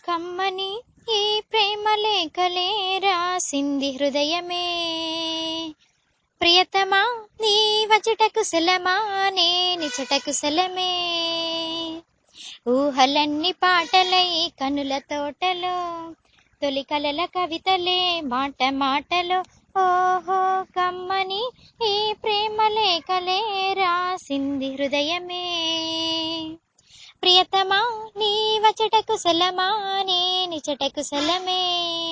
కమ్మని ఈ ప్రేమ లేఖలే రాసింది హృదయమే ప్రియతమా నీ వచటకు సెలమా నే నిచటకు సెలమే ఊహలన్నీ పాటలై కనుల తోటలో తొలి కలల కవితలే మాట మాటలో ఓహో కమ్మని ఈ ప్రేమ లేఖలే రాసింది హృదయమే ప్రియతమా నీ వచటకు సెలమా నే నిచటకు సెలమే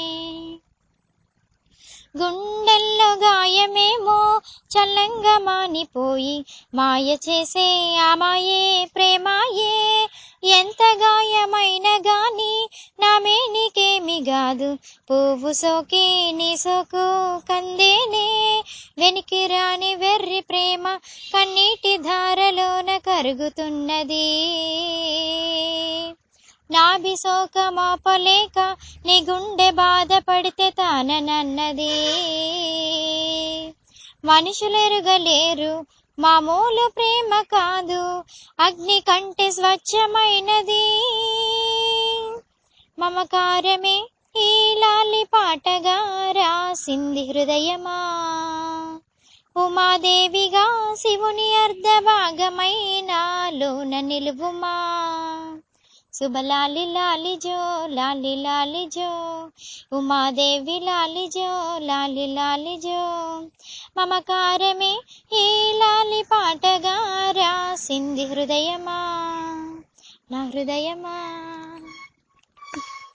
గుండెల్లో గాయమేమో చల్లంగా మానిపోయి మాయ చేసే ఆ మాయే ప్రేమాయే ఎంత గాయమైన గాని నామే నీకేమి కాదు పువ్వు సోకి నీ సోకు కందేనే వెనికి రాని వెర్రి ప్రేమ కన్నీటి ధారలోన కరుగుతున్నది నాభి సోక మోపలేక నీ గుండె బాధపడితే తాననన్నది మనుషులెరుగలేరు మామూలు ప్రేమ కాదు అగ్ని కంటే స్వచ్ఛమైనది మమకారమే ఈ లాలి పాటగా రాసింది హృదయమా ఉమాదేవిగా శివుని అర్ధ భాగమైనాలోన నిలువుమా శుభలాలి లాలి జో లాలి లాలి జో ఉమాదేవి లాలి జో లాలి లాలి జో మమకారమే ఈ లాలి పాటగా రాసింది హృదయమా నా హృదయమా